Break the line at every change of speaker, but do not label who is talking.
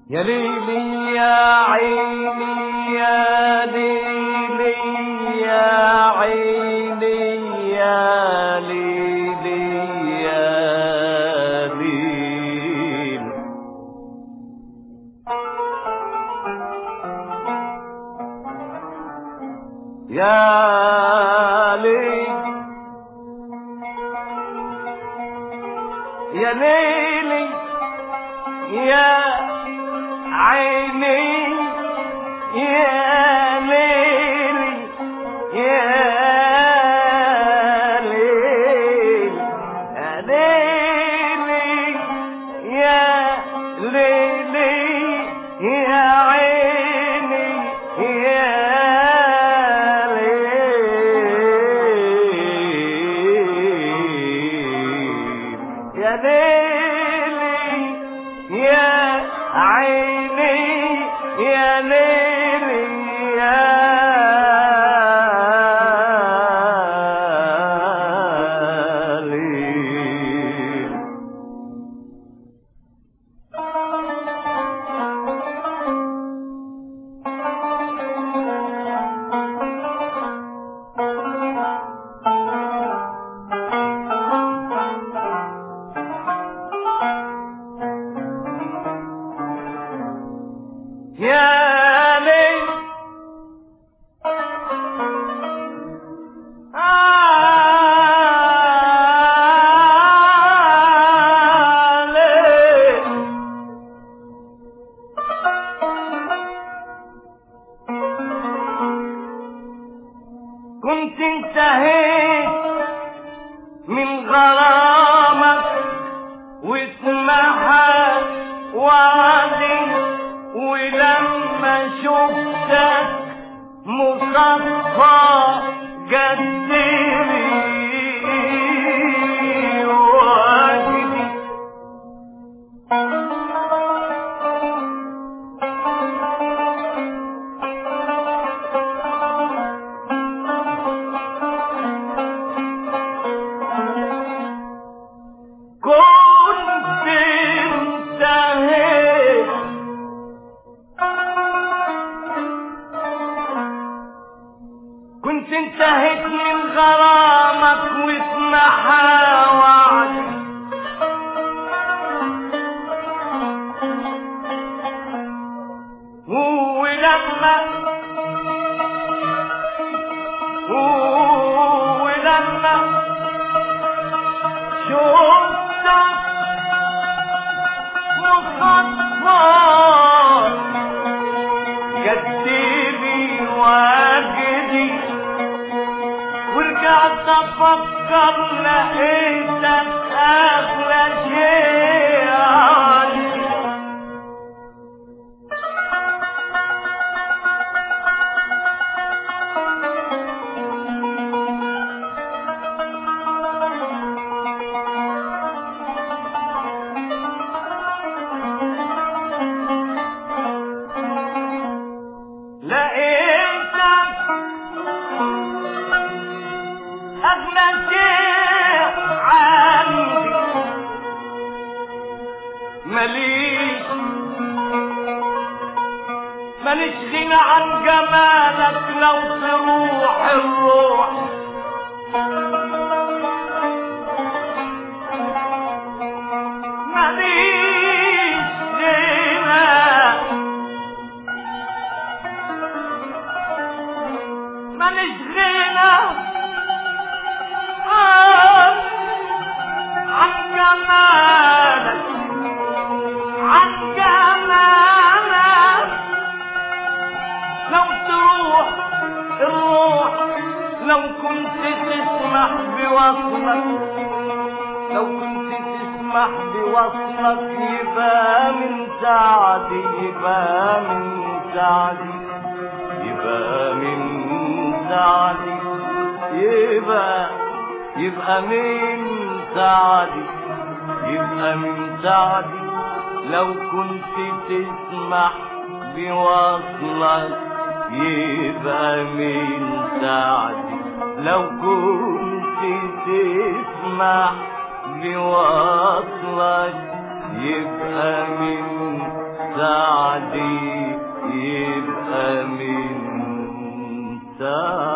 يا ليلي يا عيني يا ليلي يا عيني يا ليلي يا ليل يا ليل يا ليلي يا عيني يا ليلي يا ليل يا ليلي يا ليلي يا عيني يا ليل يا ليلي يا عيني يا ليلي يا ليل يا ليل آه ليل كنت انتهيت من غرامك واسمها وعدي ولما شفتك مصفى جدري وجدي كنت انتهيت كنت انتهيت من غرامك واسمها وعدي ولما ولما شفتك مصفى جدلي واجدي ورجعت افكر لقيتك اغلى شيء عندي لقيتك أغلى شيء عندي ماليش ماليش غنى عن جمالك لو تروح الروح ماليش غنى ماليش غنى عن عن جمالك عن جمالك لو تروح الروح لو كنت تسمح بوصلك لو كنت تسمح بوصلك يبقى من سعدي يبقى من سعدي يبقى من سعدي يبقى يبقى من سعدي يبقى من سعدي لو كنت تسمح بوصلك يبقى من سعدي لو كنت تسمح بوصلك يبقى من سعدي يبقى من سعدي